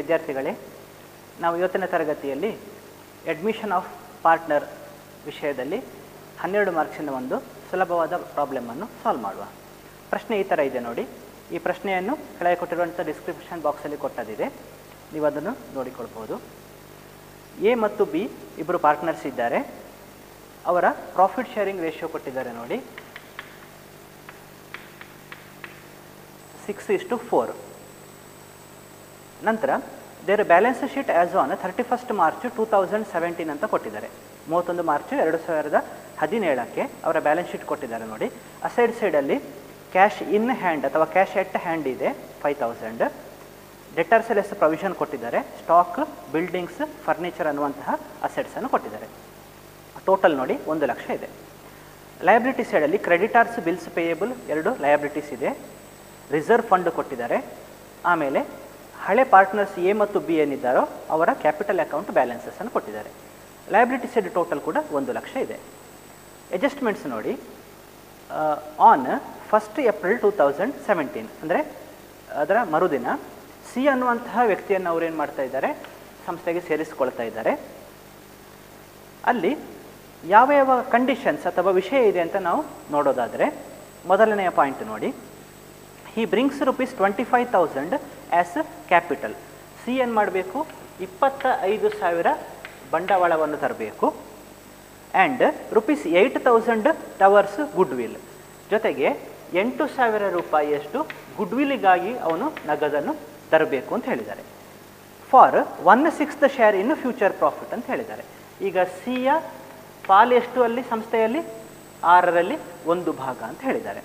ವಿದ್ಯಾರ್ಥಿಗಳೇ ನಾವು ಇವತ್ತಿನ ತರಗತಿಯಲ್ಲಿ ಅಡ್ಮಿಷನ್ ಆಫ್ ಪಾರ್ಟ್ನರ್ ವಿಷಯದಲ್ಲಿ ಹನ್ನೆರಡು ಮಾರ್ಕ್ಸಿನ ಒಂದು ಸುಲಭವಾದ ಪ್ರಾಬ್ಲಮನ್ನು ಸಾಲ್ವ್ ಮಾಡುವ ಪ್ರಶ್ನೆ ಈ ಥರ ಇದೆ ನೋಡಿ ಈ ಪ್ರಶ್ನೆಯನ್ನು ಕೆಳಗೆ ಕೊಟ್ಟಿರುವಂಥ ಡಿಸ್ಕ್ರಿಪ್ಷನ್ ಬಾಕ್ಸಲ್ಲಿ ಕೊಟ್ಟದಿದೆ ನೀವು ಅದನ್ನು ನೋಡಿಕೊಳ್ಬೋದು ಎ ಮತ್ತು ಬಿ ಇಬ್ಬರು ಪಾರ್ಟ್ನರ್ಸ್ ಇದ್ದಾರೆ ಅವರ ಪ್ರಾಫಿಟ್ ಶೇರಿಂಗ್ ರೇಷಿಯೋ ಕೊಟ್ಟಿದ್ದಾರೆ ನೋಡಿ ಸಿಕ್ಸ್ ಇಸ್ ಟು ಫೋರ್ ನಂತರ their balance sheet as on thirty first March two thousand seventeen ಅಂತ ಕೊಟ್ಟಿದ್ದಾರೆ ಮೂವತ್ತೊಂದು ಮಾರ್ಚ್ ಎರಡು ಸಾವಿರದ ಹದಿನೇಳಕ್ಕೆ ಅವರ ಬ್ಯಾಲೆನ್ಸ್ ಶೀಟ್ ಕೊಟ್ಟಿದ್ದಾರೆ ನೋಡಿ ಅಸೈಡ್ ಸೈಡಲ್ಲಿ ಕ್ಯಾಶ್ ಇನ್ ಹ್ಯಾಂಡ್ ಅಥವಾ ಕ್ಯಾಶ್ ಎಟ್ ಹ್ಯಾಂಡ್ ಇದೆ five thousand debtors less provision ಕೊಟ್ಟಿದ್ದಾರೆ ಸ್ಟಾಕ್ ಬಿಲ್ಡಿಂಗ್ಸ್ ಫರ್ನಿಚರ್ ಅನ್ನುವಂತಹ ಅಸೆಟ್ಸನ್ನು ಕೊಟ್ಟಿದ್ದಾರೆ ಟೋಟಲ್ ನೋಡಿ ಒಂದು ಲಕ್ಷ ಇದೆ ಲಯಬಿಲಿಟಿ ಸೈಡಲ್ಲಿ ಕ್ರೆಡಿಟಾರ್ಸ್ ಬಿಲ್ಸ್ ಪೇಯಬಲ್ ಎರಡು ಲಯಬಿಲಿಟೀಸ್ ಇದೆ ರಿಸರ್ವ್ ಫಂಡ್ ಕೊಟ್ಟಿದ್ದಾರೆ ಆಮೇಲೆ ಹಳೆ ಪಾರ್ಟ್ನರ್ಸ್ ಎ ಮತ್ತು ಬಿ ಏನಿದ್ದಾರೋ ಅವರ ಕ್ಯಾಪಿಟಲ್ ಅಕೌಂಟ್ ಬ್ಯಾಲೆನ್ಸಸ್ಸನ್ನು ಕೊಟ್ಟಿದ್ದಾರೆ ಲಯಬಿಲಿಟಿ ಸೈಡ್ ಟೋಟಲ್ ಕೂಡ ಒಂದು ಲಕ್ಷ ಇದೆ ಅಡ್ಜಸ್ಟ್ಮೆಂಟ್ಸ್ ನೋಡಿ on first April two thousand seventeen ಅಂದರೆ ಅದರ ಮರುದಿನ ಸಿ ಅನ್ನುವಂತಹ ವ್ಯಕ್ತಿಯನ್ನು ಅವರು ಏನು ಮಾಡ್ತಾ ಇದ್ದಾರೆ ಸಂಸ್ಥೆಗೆ ಸೇರಿಸಿಕೊಳ್ತಾ ಇದ್ದಾರೆ ಅಲ್ಲಿ ಯಾವ ಯಾವ ಕಂಡೀಷನ್ಸ್ ಅಥವಾ ವಿಷಯ ಇದೆ ಅಂತ ನಾವು ನೋಡೋದಾದರೆ ಮೊದಲನೆಯ ಪಾಯಿಂಟ್ ನೋಡಿ he brings rupees twenty five thousand as capital C ಏನು ಮಾಡಬೇಕು ಇಪ್ಪತ್ತ ಐದು ಸಾವಿರ ಬಂಡವಾಳವನ್ನು ತರಬೇಕು and rupees eight thousand towards goodwill ಜೊತೆಗೆ ಎಂಟು ಸಾವಿರ ರೂಪಾಯಿಯಷ್ಟು ಗುಡ್ ವಿಲ್ಲಿಗಾಗಿ ಅವನು ನಗದನ್ನು ತರಬೇಕು ಅಂತ ಹೇಳಿದ್ದಾರೆ for one sixth share in future profit ಅಂತ ಹೇಳಿದ್ದಾರೆ ಈಗ ಸಿಯ ಪಾಲು ಎಷ್ಟು ಅಲ್ಲಿ ಸಂಸ್ಥೆಯಲ್ಲಿ ಆರರಲ್ಲಿ ಒಂದು ಭಾಗ ಅಂತ ಹೇಳಿದ್ದಾರೆ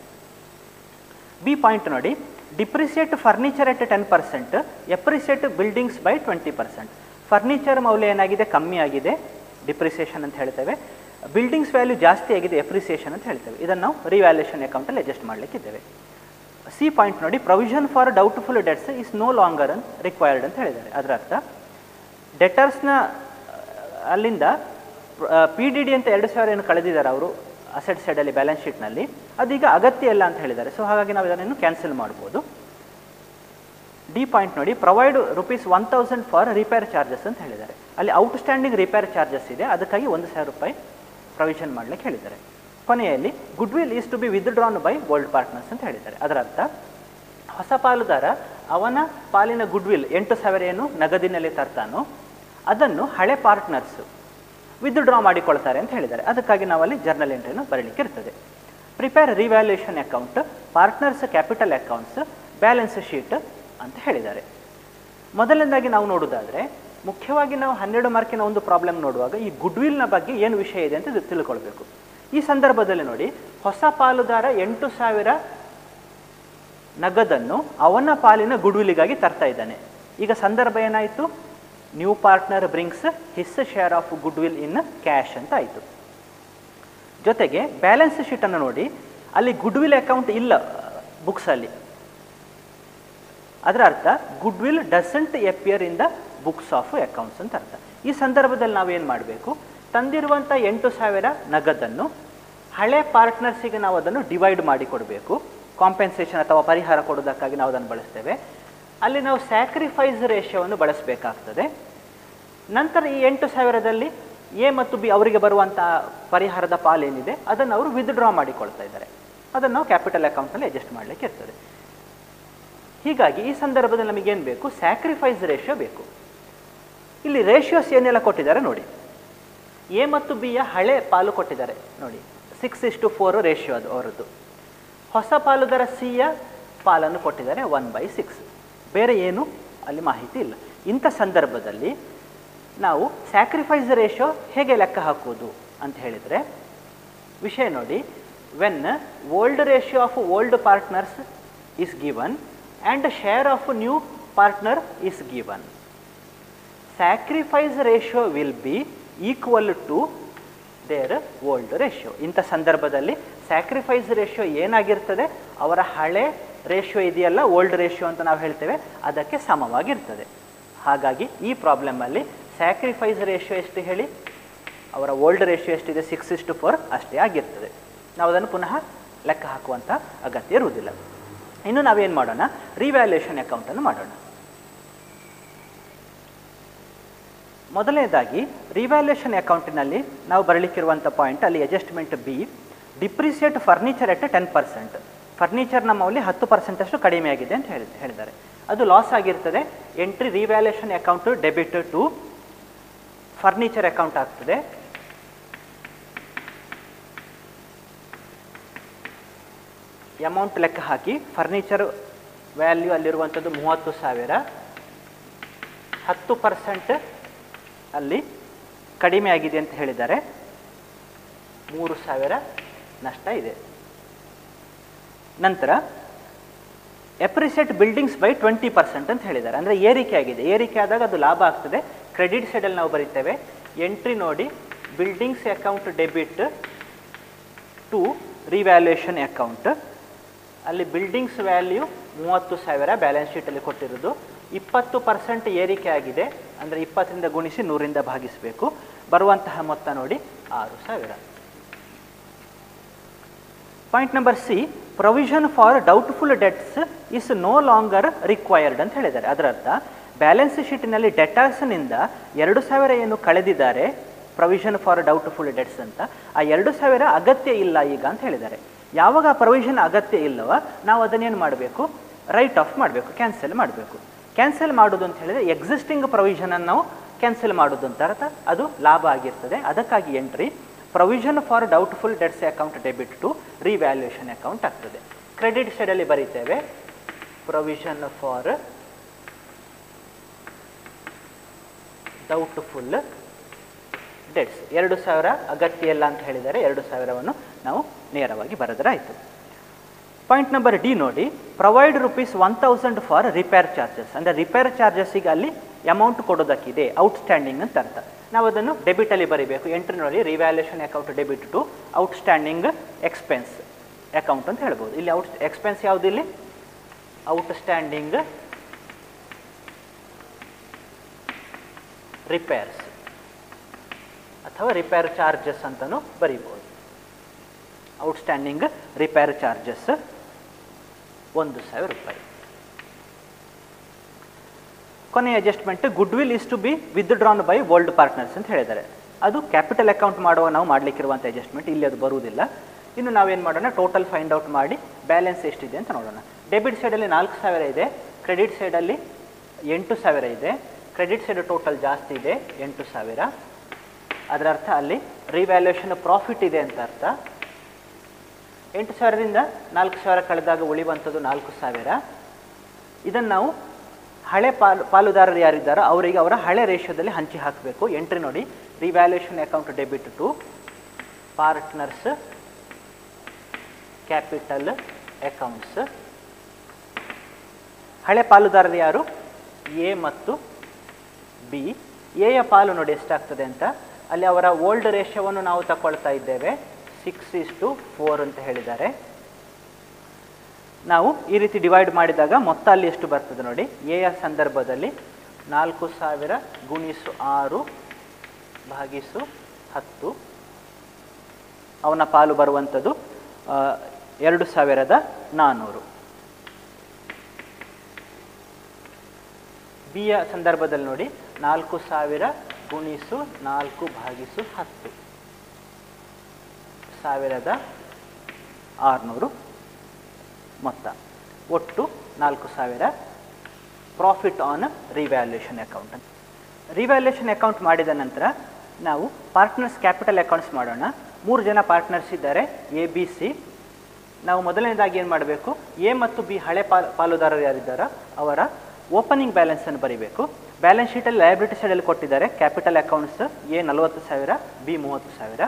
ಬಿ ಪಾಯಿಂಟ್ ನೋಡಿ depreciate furniture at ten percent appreciate buildings by twenty percent furniture ಮೌಲ್ಯ ಏನಾಗಿದೆ ಕಮ್ಮಿ ಆಗಿದೆ ಡಿಪ್ರಿಸಿಯೇಷನ್ ಅಂತ ಹೇಳ್ತೇವೆ ಬಿಲ್ಡಿಂಗ್ಸ್ ವ್ಯಾಲ್ಯೂ ಜಾಸ್ತಿ ಆಗಿದೆ ಎಪ್ರಿಸಿಯೇಷನ್ ಅಂತ ಹೇಳ್ತೇವೆ ಇದನ್ನು ನಾವು ರಿವ್ಯಾಲ್ಯೂಷನ್ ಅಕೌಂಟಲ್ಲಿ ಅಡ್ಜಸ್ಟ್ ಮಾಡಲಿಕ್ಕಿದ್ದೇವೆ ಸಿ ಪಾಯಿಂಟ್ ನೋಡಿ provision for doubtful debts is no longer unrequired ಅಂತ ಹೇಳಿದ್ದಾರೆ ಅದರ ಅರ್ಥ ಡೆಟರ್ಸ್ನ ಅಲ್ಲಿಂದ ಪಿ ಡಿ ಡಿ ಅಂತ ಎರಡು ಸಾವಿರ ಏನು ಕಳೆದಿದ್ದಾರೆ ಅವರು ಅಸೆಟ್ ಸೈಡಲ್ಲಿ ಬ್ಯಾಲೆನ್ಸ್ ಶೀಟ್ನಲ್ಲಿ ಅದೀಗ ಅಗತ್ಯ ಇಲ್ಲ ಅಂತ ಹೇಳಿದ್ದಾರೆ ಸೊ ಹಾಗಾಗಿ ನಾವು ಇದನ್ನು ಕ್ಯಾನ್ಸಲ್ ಮಾಡ್ಬೋದು ಡಿ ಪಾಯಿಂಟ್ ನೋಡಿ provide rupees one thousand for repair charges ಅಂತ ಹೇಳಿದ್ದಾರೆ ಅಲ್ಲಿ ಔಟ್ಸ್ಟ್ಯಾಂಡಿಂಗ್ ರಿಪೇರ್ ಚಾರ್ಜಸ್ ಇದೆ ಅದಕ್ಕಾಗಿ ಒಂದು ಸಾವಿರ ರೂಪಾಯಿ ಪ್ರೊವಿಷನ್ ಮಾಡಲಿಕ್ಕೆ ಹೇಳಿದ್ದಾರೆ ಕೊನೆಯಲ್ಲಿ goodwill is to be withdrawn by old partners ಅಂತ ಹೇಳಿದ್ದಾರೆ ಅದರ ಅರ್ಥ ಹೊಸ ಪಾಲುದಾರ ಅವನ ಪಾಲಿನ ಗುಡ್ ವಿಲ್ ಎಂಟು ಸಾವಿರ ಏನು ನಗದಿನಲ್ಲಿ ತರ್ತಾನೋ ಅದನ್ನು ಹಳೆ ಪಾರ್ಟ್ನರ್ಸು ವಿತ್ಡ್ರಾ ಮಾಡಿಕೊಳ್ತಾರೆ ಅಂತ ಹೇಳಿದ್ದಾರೆ ಅದಕ್ಕಾಗಿ ನಾವಲ್ಲಿ ಜರ್ನಲ್ ಎಂಟ್ರಿಯನ್ನು ಬರಲಿಕ್ಕೆ ಇರ್ತದೆ prepare revaluation account partners capital accounts balance sheet ಅಂತ ಹೇಳಿದ್ದಾರೆ ಮೊದಲನೇದಾಗಿ ನಾವು ನೋಡೋದಾದರೆ ಮುಖ್ಯವಾಗಿ ನಾವು ಹನ್ನೆರಡು ಮಾರ್ಕಿನ ಒಂದು ಪ್ರಾಬ್ಲಮ್ ನೋಡುವಾಗ ಈ ಗುಡ್ ವಿಲ್ನ ಬಗ್ಗೆ ಏನು ವಿಷಯ ಇದೆ ಅಂತ ತಿಳ್ಕೊಳ್ಬೇಕು ಈ ಸಂದರ್ಭದಲ್ಲಿ ನೋಡಿ ಹೊಸ ಪಾಲುದಾರ ಎಂಟು ಸಾವಿರ ನಗದನ್ನು ಅವನ ಪಾಲಿನ ಗುಡ್ ವಿಲ್ಲಿಗಾಗಿ ತರ್ತಾ ಇದ್ದಾನೆ ಈಗ ಸಂದರ್ಭ ಏನಾಯಿತು new partner brings his share of goodwill in cash ಅಂತ ಆಯಿತು ಜೊತೆಗೆ ಬ್ಯಾಲೆನ್ಸ್ ಶೀಟನ್ನು ನೋಡಿ ಅಲ್ಲಿ ಗುಡ್ ವಿಲ್ ಅಕೌಂಟ್ ಇಲ್ಲ ಬುಕ್ಸಲ್ಲಿ ಅದರ ಅರ್ಥ goodwill doesn't appear in the books of accounts ಅಂತ ಅರ್ಥ ಈ ಸಂದರ್ಭದಲ್ಲಿ ನಾವೇನು ಮಾಡಬೇಕು ತಂದಿರುವಂಥ ಎಂಟು ಸಾವಿರ ನಗದನ್ನು ಹಳೆ ಪಾರ್ಟ್ನರ್ಸಿಗೆ ನಾವು ಅದನ್ನು ಡಿವೈಡ್ ಮಾಡಿ ಕೊಡಬೇಕು ಕಾಂಪೆನ್ಸೇಷನ್ ಅಥವಾ ಪರಿಹಾರ ಕೊಡೋದಕ್ಕಾಗಿ ನಾವು ಅದನ್ನು ಬಳಸ್ತೇವೆ ಅಲ್ಲಿ ನಾವು ಸ್ಯಾಕ್ರಿಫೈಸ್ ರೇಷಿಯೋವನ್ನು ಬಳಸಬೇಕಾಗ್ತದೆ ನಂತರ ಈ ಎಂಟು ಸಾವಿರದಲ್ಲಿ ಎ ಮತ್ತು ಬಿ ಅವರಿಗೆ ಬರುವಂಥ ಪರಿಹಾರದ ಪಾಲೇನಿದೆ ಅದನ್ನು ಅವರು ವಿತ್ಡ್ರಾ ಮಾಡಿಕೊಳ್ತಾ ಇದ್ದಾರೆ ಅದನ್ನು ನಾವು ಕ್ಯಾಪಿಟಲ್ ಅಕೌಂಟಲ್ಲಿ ಅಡ್ಜಸ್ಟ್ ಮಾಡಲಿಕ್ಕೆ ಇರ್ತದೆ ಹೀಗಾಗಿ ಈ ಸಂದರ್ಭದಲ್ಲಿ ನಮಗೇನು ಬೇಕು ಸ್ಯಾಕ್ರಿಫೈಸ್ ರೇಷಿಯೋ ಬೇಕು ಇಲ್ಲಿ ರೇಷಿಯೋಸ್ ಏನೆಲ್ಲ ಕೊಟ್ಟಿದ್ದಾರೆ ನೋಡಿ ಎ ಮತ್ತು ಬಿಯ ಹಳೆ ಪಾಲು ಕೊಟ್ಟಿದ್ದಾರೆ ನೋಡಿ ಸಿಕ್ಸ್ ಇಷ್ಟು ಫೋರು ರೇಷಿಯೋ ಅದು ಅವರದ್ದು ಹೊಸ ಪಾಲುದಾರ ಸಿಯ ಪಾಲನ್ನು ಕೊಟ್ಟಿದ್ದಾರೆ ಒನ್ ಬೈ ಸಿಕ್ಸ್ ಬೇರೆ ಏನು ಅಲ್ಲಿ ಮಾಹಿತಿ ಇಲ್ಲ ಇಂಥ ಸಂದರ್ಭದಲ್ಲಿ ನಾವು ಸ್ಯಾಕ್ರಿಫೈಸ್ ರೇಷಿಯೋ ಹೇಗೆ ಲೆಕ್ಕ ಹಾಕುವುದು ಅಂತ ಹೇಳಿದರೆ ವಿಷಯ ನೋಡಿ when old ratio of old partners is given and share of new partner is given sacrifice ratio will be equal to their old ratio ಇಂಥ ಸಂದರ್ಭದಲ್ಲಿ ಸ್ಯಾಕ್ರಿಫೈಸ್ ರೇಷಿಯೋ ಏನಾಗಿರ್ತದೆ ಅವರ ಹಳೆ ರೇಷಿಯೋ ಇದೆಯಲ್ಲ ಓಲ್ಡ್ ರೇಷಿಯೋ ಅಂತ ನಾವು ಹೇಳ್ತೇವೆ ಅದಕ್ಕೆ ಸಮವಾಗಿರ್ತದೆ ಹಾಗಾಗಿ ಈ ಪ್ರಾಬ್ಲಮಲ್ಲಿ ಸ್ಯಾಕ್ರಿಫೈಸ್ ರೇಷಿಯೋ ಎಷ್ಟು ಹೇಳಿ ಅವರ ಓಲ್ಡ್ ರೇಷಿಯೋ ಎಷ್ಟಿದೆ ಸಿಕ್ಸ್ ಇಷ್ಟು ಫೋರ್ ಅಷ್ಟೇ ಆಗಿರ್ತದೆ ನಾವು ಅದನ್ನು ಪುನಃ ಲೆಕ್ಕ ಹಾಕುವಂಥ ಅಗತ್ಯ ಇರುವುದಿಲ್ಲ ಇನ್ನು ನಾವೇನು ಮಾಡೋಣ ರಿವ್ಯಾಲ್ಯೂಷನ್ ಅಕೌಂಟನ್ನು ಮಾಡೋಣ ಮೊದಲನೇದಾಗಿ ರಿವ್ಯಾಲ್ಯೂಷನ್ ಅಕೌಂಟಿನಲ್ಲಿ ನಾವು ಬರಲಿಕ್ಕಿರುವಂಥ ಪಾಯಿಂಟ್ ಅಲ್ಲಿ adjustment B depreciate furniture at ten percent ಫರ್ನಿಚರ್ನ ಮೌಲ್ಯ ಹತ್ತು ಪರ್ಸೆಂಟಷ್ಟು ಕಡಿಮೆ ಆಗಿದೆ ಅಂತ ಹೇಳಿ ಹೇಳಿದ್ದಾರೆ ಅದು ಲಾಸ್ ಆಗಿರ್ತದೆ entry revaluation account debit to furniture account ಆಗ್ತದೆ ಅಮೌಂಟ್ ಲೆಕ್ಕ ಹಾಕಿ ಫರ್ನಿಚರ್ ವ್ಯಾಲ್ಯೂ ಅಲ್ಲಿರುವಂಥದ್ದು ಮೂವತ್ತು ಸಾವಿರ ಹತ್ತು ಪರ್ಸೆಂಟ್ ಅಲ್ಲಿ ಕಡಿಮೆ ಆಗಿದೆ ಅಂತ ಹೇಳಿದ್ದಾರೆ ಮೂರು ಸಾವಿರ ನಷ್ಟ ಇದೆ ನಂತರ appreciate buildings by twenty percent ಅಂತ ಹೇಳಿದ್ದಾರೆ ಅಂದರೆ ಏರಿಕೆ ಆಗಿದೆ ಏರಿಕೆ ಆದಾಗ ಅದು ಲಾಭ ಆಗ್ತದೆ ಕ್ರೆಡಿಟ್ ಸೈಡಲ್ಲಿ ನಾವು ಬರೀತೇವೆ ಎಂಟ್ರಿ ನೋಡಿ buildings account debit to revaluation account ಅಲ್ಲಿ ಬಿಲ್ಡಿಂಗ್ಸ್ ವ್ಯಾಲ್ಯೂ ಮೂವತ್ತು ಸಾವಿರ ಬ್ಯಾಲೆನ್ಸ್ ಶೀಟಲ್ಲಿ ಕೊಟ್ಟಿರೋದು ಇಪ್ಪತ್ತು ಪರ್ಸೆಂಟ್ ಏರಿಕೆ ಆಗಿದೆ ಅಂದರೆ ಇಪ್ಪತ್ತರಿಂದ ಗುಣಿಸಿ ನೂರಿಂದ ಭಾಗಿಸಬೇಕು ಬರುವಂತಹ ಮೊತ್ತ ನೋಡಿ ಆರು ಸಾವಿರ point number C provision for doubtful debts is no longer required ಅಂತ ಹೇಳಿದ್ದಾರೆ ಅದರ ಅರ್ಥ ಬ್ಯಾಲೆನ್ಸ್ ಶೀಟಿನಲ್ಲಿ ಡೆಟಾರ್ಸ್ನಿಂದ ಎರಡು ಸಾವಿರ ಏನು ಕಳೆದಿದ್ದಾರೆ ಪ್ರೊವಿಷನ್ ಫಾರ್ ಡೌಟ್ಫುಲ್ ಡೆಟ್ಸ್ ಅಂತ ಆ ಎರಡು ಸಾವಿರ ಅಗತ್ಯ ಇಲ್ಲ ಈಗ ಅಂತ ಹೇಳಿದ್ದಾರೆ ಯಾವಾಗ ಆ ಪ್ರೊವಿಷನ್ ಅಗತ್ಯ ಇಲ್ಲವ ನಾವು ಅದನ್ನೇನು ಮಾಡಬೇಕು ರೈಟ್ ಆಫ್ ಮಾಡಬೇಕು ಕ್ಯಾನ್ಸಲ್ ಮಾಡಬೇಕು ಕ್ಯಾನ್ಸಲ್ ಮಾಡೋದು ಅಂತ ಹೇಳಿದರೆ ಎಕ್ಸಿಸ್ಟಿಂಗ್ ಪ್ರೊವಿಷನನ್ನು ನಾವು ಕ್ಯಾನ್ಸಲ್ ಮಾಡೋದು ಅಂತ ಅರ್ಥ ಅದು ಲಾಭ ಆಗಿರ್ತದೆ ಅದಕ್ಕಾಗಿ entry provision for doubtful debts account debit to revaluation account ಆಗ್ತದೆ ಕ್ರೆಡಿಟ್ ಸೈಡಲ್ಲಿ ಬರೀತೇವೆ ಪ್ರೊವಿಷನ್ ಫಾರ್ ಡೌಟ್ಫುಲ್ ಡೆಟ್ಸ್ ಎರಡು ಸಾವಿರ ಅಗತ್ಯ ಇಲ್ಲ ಅಂತ ಹೇಳಿದರೆ ಎರಡು ಸಾವಿರವನ್ನು ನಾವು ನೇರವಾಗಿ ಬರೆದರೆ ಆಯಿತು ಪಾಯಿಂಟ್ ನಂಬರ್ ಡಿ ನೋಡಿ provide rupees one thousand for repair charges ಅಂದರೆ ರಿಪೇರ್ ಚಾರ್ಜಸ್ಸಿಗೆ ಅಲ್ಲಿ ಅಮೌಂಟ್ ಕೊಡೋದಕ್ಕಿದೆ ಔಟ್ಸ್ಟ್ಯಾಂಡಿಂಗ್ ಅಂತ ಅರ್ಥ ನಾವು ಅದನ್ನು ಡೆಬಿಟಲ್ಲಿ ಬರೀಬೇಕು ಎಂಟ್ರಿ ನೋಡಿ revaluation account debit to outstanding expense account ಅಂತ ಹೇಳ್ಬೋದು ಇಲ್ಲಿ ಔಟ್ ಎಕ್ಸ್ಪೆನ್ಸ್ ಯಾವುದು ಇಲ್ಲಿ ಔಟ್ಸ್ಟ್ಯಾಂಡಿಂಗ್ ರಿಪೇರ್ಸ್ ಅಥವಾ ರಿಪೇರ್ ಚಾರ್ಜಸ್ ಅಂತಲೂ ಬರೀಬೋದು ಔಟ್ಸ್ಟ್ಯಾಂಡಿಂಗ್ ರಿಪೇರ್ ಚಾರ್ಜಸ್ ಒಂದು ಸಾವಿರ ರೂಪಾಯಿ ಕೊನೆಯ adjustment goodwill is to be withdrawn by old partners ಅಂತ ಹೇಳಿದ್ದಾರೆ ಅದು ಕ್ಯಾಪಿಟಲ್ ಅಕೌಂಟ್ ಮಾಡುವ ನಾವು ಮಾಡಲಿಕ್ಕಿರುವಂಥ ಅಡ್ಜಸ್ಟ್ಮೆಂಟ್ ಇಲ್ಲಿ ಅದು ಬರುವುದಿಲ್ಲ ಇನ್ನು ನಾವೇನು ಮಾಡೋಣ ಟೋಟಲ್ ಫೈಂಡ್ ಔಟ್ ಮಾಡಿ ಬ್ಯಾಲೆನ್ಸ್ ಎಷ್ಟಿದೆ ಅಂತ ನೋಡೋಣ ಡೆಬಿಟ್ ಸೈಡಲ್ಲಿ ನಾಲ್ಕು ಸಾವಿರ ಇದೆ ಕ್ರೆಡಿಟ್ ಸೈಡಲ್ಲಿ ಎಂಟು ಸಾವಿರ ಇದೆ ಕ್ರೆಡಿಟ್ ಸೈಡ್ ಟೋಟಲ್ ಜಾಸ್ತಿ ಇದೆ ಎಂಟು ಸಾವಿರ ಅದರ ಅರ್ಥ ಅಲ್ಲಿ ರಿವ್ಯಾಲ್ಯೂಯೇಷನ್ ಪ್ರಾಫಿಟ್ ಇದೆ ಅಂತ ಅರ್ಥ ಎಂಟು ಸಾವಿರದಿಂದ ನಾಲ್ಕು ಸಾವಿರ ಕಳೆದಾಗ ಉಳಿಯುವಂಥದ್ದು ನಾಲ್ಕು ಸಾವಿರ ಇದನ್ನು ನಾವು ಹಳೆ ಪಾಲು ಪಾಲುದಾರರು ಯಾರಿದ್ದಾರೋ ಅವರಿಗೆ ಅವರ ಹಳೆ ರೇಷ್ಯೋದಲ್ಲಿ ಹಂಚಿ ಹಾಕಬೇಕು ಎಂಟ್ರಿ ನೋಡಿ revaluation account debit to partners capital accounts ಹಳೆ ಪಾಲುದಾರರು ಯಾರು ಎ ಮತ್ತು ಬಿ ಎಯ ಪಾಲು ನೋಡಿ ಎಷ್ಟಾಗ್ತದೆ ಅಂತ ಅಲ್ಲಿ ಅವರ ಓಲ್ಡ್ ರೇಷ್ಯವನ್ನು ನಾವು ತಗೊಳ್ತಾ ಇದ್ದೇವೆ ಸಿಕ್ಸ್ ಇಸ್ ಟು ಫೋರ್ ಅಂತ ಹೇಳಿದ್ದಾರೆ ನಾವು ಈ ರೀತಿ ಡಿವೈಡ್ ಮಾಡಿದಾಗ ಮೊತ್ತ ಅಲ್ಲಿ ಎಷ್ಟು ಬರ್ತದೆ ನೋಡಿ ಎಯ ಸಂದರ್ಭದಲ್ಲಿ ನಾಲ್ಕು ಸಾವಿರ ಗುಣಿಸು ಆರು ಭಾಗಿಸು ಹತ್ತು ಅವನ ಪಾಲು ಬರುವಂಥದ್ದು ಆ, ಎರಡು ಸಾವಿರದ ನಾನ್ನೂರು ಬಿಯ ಸಂದರ್ಭದಲ್ಲಿ ನೋಡಿ ನಾಲ್ಕು ಸಾವಿರ ಗುಣಿಸು ನಾಲ್ಕು ಭಾಗಿಸು ಹತ್ತು ಸಾವಿರದ ಆರುನೂರು ಮೊತ್ತ ಒಟ್ಟು ನಾಲ್ಕು ಸಾವಿರ profit on revaluation account revaluation account ಮಾಡಿದ ನಂತರ ನಾವು ಪಾರ್ಟ್ನರ್ಸ್ ಕ್ಯಾಪಿಟಲ್ ಅಕೌಂಟ್ಸ್ ಮಾಡೋಣ ಮೂರು ಜನ ಪಾರ್ಟ್ನರ್ಸ್ ಇದ್ದಾರೆ ಎ ಬಿ ಸಿ ನಾವು ಮೊದಲನೇದಾಗಿ ಏನು ಮಾಡಬೇಕು ಎ ಮತ್ತು ಬಿ ಹಳೆ ಪಾಲ್ ಪಾಲುದಾರರು ಯಾರಿದ್ದಾರೋ ಅವರ ಓಪನಿಂಗ್ ಬ್ಯಾಲೆನ್ಸನ್ನು ಬರೀಬೇಕು ಬ್ಯಾಲೆನ್ಸ್ ಶೀಟಲ್ಲಿ ಲಯಬಿಲಿಟಿ ಸೈಡಲ್ಲಿ ಕೊಟ್ಟಿದ್ದಾರೆ ಕ್ಯಾಪಿಟಲ್ ಅಕೌಂಟ್ಸ್ ಎ ನಲವತ್ತು ಸಾವಿರ ಬಿ ಮೂವತ್ತು ಸಾವಿರ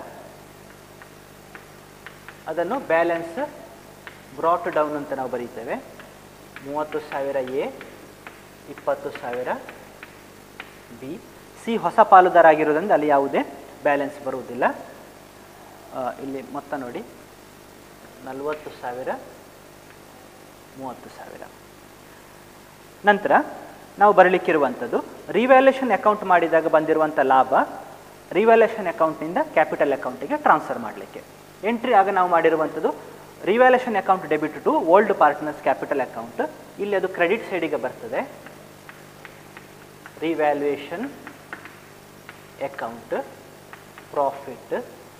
ಅದನ್ನು ಬ್ಯಾಲೆನ್ಸ್ ಬ್ರಾಟ್ ಡೌನ್ ಅಂತ ನಾವು ಬರೀತೇವೆ ಮೂವತ್ತು ಸಾವಿರ ಎ ಇಪ್ಪತ್ತು ಸಾವಿರ ಬಿ ಸಿ ಹೊಸ ಪಾಲುದಾರ ಆಗಿರೋದ್ರಿಂದ ಅಲ್ಲಿ ಯಾವುದೇ ಬ್ಯಾಲೆನ್ಸ್ ಬರುವುದಿಲ್ಲ ಆ, ಇಲ್ಲಿ ಮೊತ್ತ ನೋಡಿ ನಲವತ್ತು ಸಾವಿರ ಮೂವತ್ತು ಸಾವಿರ ನಂತರ ನಾವು ಬರಲಿಕ್ಕಿರುವಂಥದ್ದು ರಿವ್ಯಾಲ್ಯೂಷನ್ ಅಕೌಂಟ್ ಮಾಡಿದಾಗ ಬಂದಿರುವಂಥ ಲಾಭ ರಿವ್ಯಾಲ್ಯೂಷನ್ ಅಕೌಂಟ್ನಿಂದ ಕ್ಯಾಪಿಟಲ್ ಅಕೌಂಟಿಗೆ ಟ್ರಾನ್ಸ್ಫರ್ ಮಾಡಲಿಕ್ಕೆ ಎಂಟ್ರಿ ಆಗ ನಾವು ಮಾಡಿರುವಂಥದ್ದು revaluation account debit to old partners capital account ಇಲ್ಲಿ ಅದು ಕ್ರೆಡಿಟ್ ಸೈಡಿಗೆ ಬರ್ತದೆ ರಿವ್ಯಾಲ್ಯೂಯೇಷನ್ ಅಕೌಂಟ್ ಪ್ರಾಫಿಟ್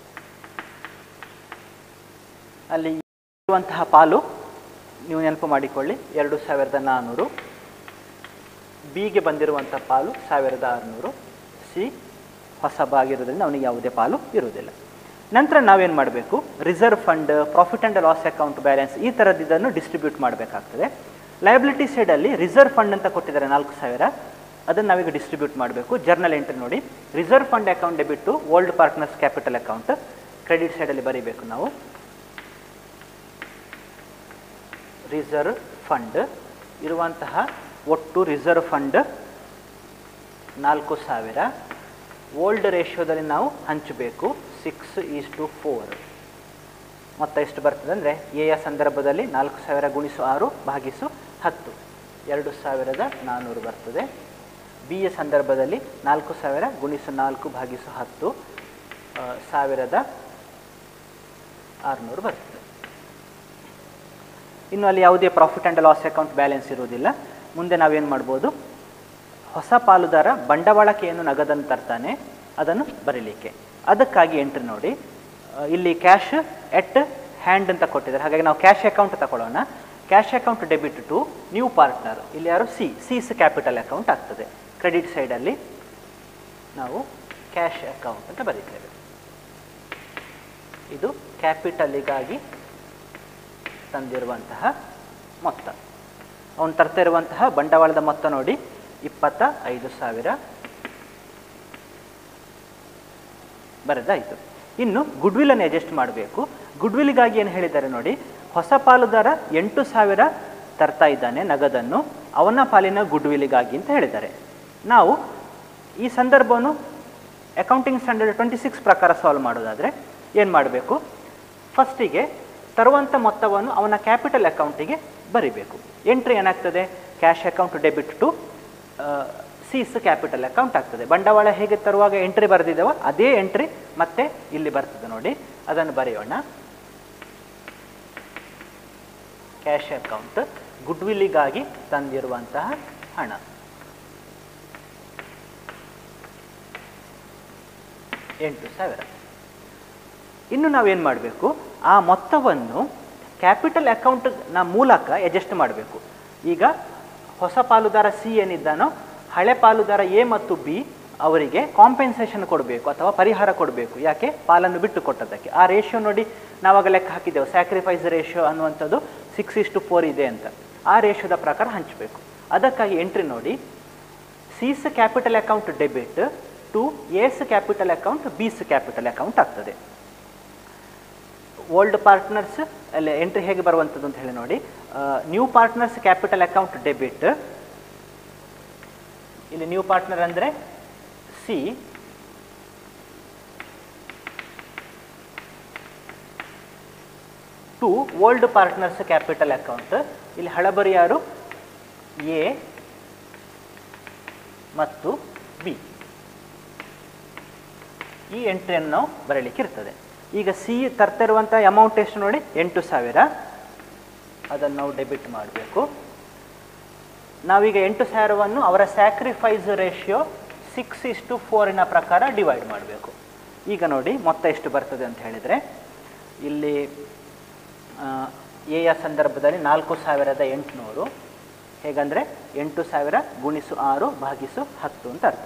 ಅಲ್ಲಿ ಇರುವಂತಹ ಪಾಲು ನೀವು ನೆನಪು ಮಾಡಿಕೊಳ್ಳಿ ಎರಡು ಸಾವಿರದ ನಾನ್ನೂರು ಬಿಗೆ ಬಂದಿರುವಂಥ ಪಾಲು ಸಾವಿರದ ಆರುನೂರು ಸಿ ಹೊಸಬಾಗಿರೋದ್ರಿಂದ ಅವನಿಗೆ ಯಾವುದೇ ಪಾಲು ಇರುವುದಿಲ್ಲ ನಂತರ ನಾವೇನು ಮಾಡಬೇಕು reserve fund profit and loss account balance ಈ ಥರದ್ದು ಇದನ್ನು ಡಿಸ್ಟ್ರಿಬ್ಯೂಟ್ ಮಾಡಬೇಕಾಗ್ತದೆ ಲಯಬಿಲಿಟಿ ಸೈಡಲ್ಲಿ ರಿಸರ್ವ್ ಫಂಡ್ ಅಂತ ಕೊಟ್ಟಿದ್ದಾರೆ ನಾಲ್ಕು ಸಾವಿರ ಅದನ್ನು ನಾವೀಗ ಡಿಸ್ಟ್ರಿಬ್ಯೂಟ್ ಮಾಡಬೇಕು ಜರ್ನಲ್ ಎಂಟ್ರಿ ನೋಡಿ reserve fund account debit to old partners capital account credit ಸೈಡಲ್ಲಿ ಬರೀಬೇಕು ನಾವು ರಿಸರ್ವ್ ಫಂಡ್ ಇರುವಂತಹ ಒಟ್ಟು ರಿಸರ್ವ್ ಫಂಡ್ ನಾಲ್ಕು ಸಾವಿರ ಓಲ್ಡ್ ರೇಷಿಯೋದಲ್ಲಿ ನಾವು ಹಂಚಬೇಕು ಸಿಕ್ಸ್ ಈಸ್ ಟು ಫೋರ್ ಮೊತ್ತ ಎಷ್ಟು ಬರ್ತದೆ ಅಂದರೆ ಎಯ ಸಂದರ್ಭದಲ್ಲಿ ನಾಲ್ಕು ಸಾವಿರ ಗುಣಿಸು ಆರು ಭಾಗಿಸು ಹತ್ತು ಎರಡು ಸಾವಿರದ ನಾನ್ನೂರು ಬರ್ತದೆ ಬಿ ಯ ಸಂದರ್ಭದಲ್ಲಿ ನಾಲ್ಕು ಸಾವಿರ ಗುಣಿಸು ನಾಲ್ಕು ಭಾಗಿಸು ಹತ್ತು ಆ, ಸಾವಿರದ ಆರುನೂರು ಬರ್ತದೆ ಇನ್ನು ಅಲ್ಲಿ ಯಾವುದೇ profit and loss account balance ಇರುವುದಿಲ್ಲ ಮುಂದೆ ನಾವೇನು ಮಾಡ್ಬೋದು ಹೊಸ ಪಾಲುದಾರ ಬಂಡವಾಳಕ್ಕೆ ಏನು ನಗದನ್ನು ತರ್ತಾನೆ ಅದನ್ನು ಬರೀಲಿಕ್ಕೆ ಅದಕ್ಕಾಗಿ ಎಂಟ್ರಿ ನೋಡಿ ಆ, ಇಲ್ಲಿ ಕ್ಯಾಶ್ ಎಟ್ ಹ್ಯಾಂಡ್ ಅಂತ ಕೊಟ್ಟಿದ್ದಾರೆ ಹಾಗಾಗಿ ನಾವು ಕ್ಯಾಶ್ ಅಕೌಂಟ್ ತಗೊಳ್ಳೋಣ cash account debit to new partner ಇಲ್ಲಿ ಯಾರು ಸಿ ಸಿಸ್ ಕ್ಯಾಪಿಟಲ್ ಅಕೌಂಟ್ ಆಗ್ತದೆ ಕ್ರೆಡಿಟ್ ಸೈಡಲ್ಲಿ ನಾವು ಕ್ಯಾಶ್ ಅಕೌಂಟ್ ಅಂತ ಬರೀತೇವೆ ಇದು ಕ್ಯಾಪಿಟಲಿಗಾಗಿ ತಂದಿರುವಂತಹ ಮೊತ್ತ ಅವನು ತರ್ತಾ ಇರುವಂತಹ ಬಂಡವಾಳದ ಮೊತ್ತ ನೋಡಿ ಇಪ್ಪತ್ತ ಐದು ಸಾವಿರ ಬರೆದಾಯಿತು ಇನ್ನು ಗುಡ್ವಿಲನ್ನು ಅಡ್ಜಸ್ಟ್ ಮಾಡಬೇಕು ಗುಡ್ವಿಲ್ಗಾಗಿ ಏನು ಹೇಳಿದ್ದಾರೆ ನೋಡಿ ಹೊಸ ಪಾಲುದಾರ ಎಂಟು ಸಾವಿರ ತರ್ತಾ ಇದ್ದಾನೆ ನಗದನ್ನು ಅವನ ಪಾಲಿನ ಗುಡ್ವಿಲಿಗಾಗಿ ಅಂತ ಹೇಳಿದ್ದಾರೆ ನಾವು ಈ ಸಂದರ್ಭವನ್ನು ಅಕೌಂಟಿಂಗ್ ಸ್ಟ್ಯಾಂಡರ್ಡ್ ಟ್ವೆಂಟಿ ಸಿಕ್ಸ್ ಪ್ರಕಾರ ಸಾಲ್ವ್ ಮಾಡೋದಾದರೆ ಏನು ಮಾಡಬೇಕು ಫಸ್ಟಿಗೆ ತರುವಂಥ ಮೊತ್ತವನ್ನು ಅವನ ಕ್ಯಾಪಿಟಲ್ ಅಕೌಂಟಿಗೆ ಬರಿಬೇಕು ಎಂಟ್ರಿ ಏನಾಗ್ತದೆ cash account debit to C's capital account ಆಗ್ತದೆ ಬಂಡವಾಳ ಹೇಗೆ ತರುವಾಗ ಎಂಟ್ರಿ ಬರೆದಿದ್ದೇವೋ ಅದೇ ಎಂಟ್ರಿ ಮತ್ತೆ ಇಲ್ಲಿ ಬರ್ತದೆ ನೋಡಿ ಅದನ್ನು ಬರೆಯೋಣ ಕ್ಯಾಶ್ ಅಕೌಂಟ್ ಗುಡ್ವಿಲ್ಲಿಗಾಗಿ ತಂದಿರುವಂತಹ ಹಣ ಎಂಟು ಸಾವಿರ ಇನ್ನು ನಾವೇನು ಮಾಡಬೇಕು ಆ ಮೊತ್ತವನ್ನು ಕ್ಯಾಪಿಟಲ್ ಅಕೌಂಟ್ನ ಮೂಲಕ ಅಡ್ಜಸ್ಟ್ ಮಾಡಬೇಕು ಈಗ ಹೊಸ ಪಾಲುದಾರ ಸಿ ಏನಿದ್ದಾನೋ ಹಳೆ ಪಾಲುದಾರ ಎ ಮತ್ತು ಬಿ ಅವರಿಗೆ ಕಾಂಪೆನ್ಸೇಷನ್ ಕೊಡಬೇಕು ಅಥವಾ ಪರಿಹಾರ ಕೊಡಬೇಕು ಯಾಕೆ ಪಾಲನ್ನು ಬಿಟ್ಟು ಕೊಟ್ಟದ್ದಕ್ಕೆ ಆ ರೇಷಿಯೋ ನೋಡಿ ನಾವಾಗ ಲೆಕ್ಕ ಹಾಕಿದ್ದೆವು ಸ್ಯಾಕ್ರಿಫೈಸ್ ರೇಷಿಯೋ ಅನ್ನುವಂಥದ್ದು ಸಿಕ್ಸ್ ಇಷ್ಟು ಫೋರ್ ಇದೆ ಅಂತ ಆ ರೇಷಿಯೋದ ಪ್ರಕಾರ ಹಂಚಬೇಕು ಅದಕ್ಕಾಗಿ ಎಂಟ್ರಿ ನೋಡಿ C's capital account debit to A's capital account B's capital account ಆಗ್ತದೆ ಓಲ್ಡ್ ಪಾರ್ಟ್ನರ್ಸ್ ಅಲ್ಲಿ ಎಂಟ್ರಿ ಹೇಗೆ ಬರುವಂಥದ್ದು ಅಂತ ಹೇಳಿ ನೋಡಿ new partners capital account debit ಇಲ್ಲಿ ನ್ಯೂ ಪಾರ್ಟ್ನರ್ ಅಂದರೆ C to old partners capital account ಇಲ್ಲಿ ಹಳಬರಿ ಯಾರು ಎ ಮತ್ತು ಬಿ ಈ ಎಂಟ್ರಿಯನ್ನು ನಾವು ಬರೀಲಿಕ್ಕೆ ಇರ್ತದೆ ಈಗ ಸಿ ತರ್ತಾ ಇರುವಂಥ ಅಮೌಂಟ್ ಎಷ್ಟು ನೋಡಿ ಎಂಟು ಸಾವಿರ ಅದನ್ನು ನಾವು ಡೆಬಿಟ್ ಮಾಡಬೇಕು ನಾವೀಗ ಎಂಟು ಸಾವಿರವನ್ನು ಅವರ ಸ್ಯಾಕ್ರಿಫೈಸ್ ರೇಷಿಯೋ ಸಿಕ್ಸ್ ಇಷ್ಟು ಫೋರಿನ ಪ್ರಕಾರ ಡಿವೈಡ್ ಮಾಡಬೇಕು ಈಗ ನೋಡಿ ಮೊತ್ತ ಎಷ್ಟು ಬರ್ತದೆ ಅಂತ ಹೇಳಿದರೆ ಇಲ್ಲಿ ಎ ಯ ಸಂದರ್ಭದಲ್ಲಿ ನಾಲ್ಕು ಸಾವಿರದ ಎಂಟುನೂರು ಹೇಗಂದರೆ ಎಂಟು ಸಾವಿರ ಗುಣಿಸು ಆರು ಭಾಗಿಸು ಹತ್ತು ಅಂತ ಅರ್ಥ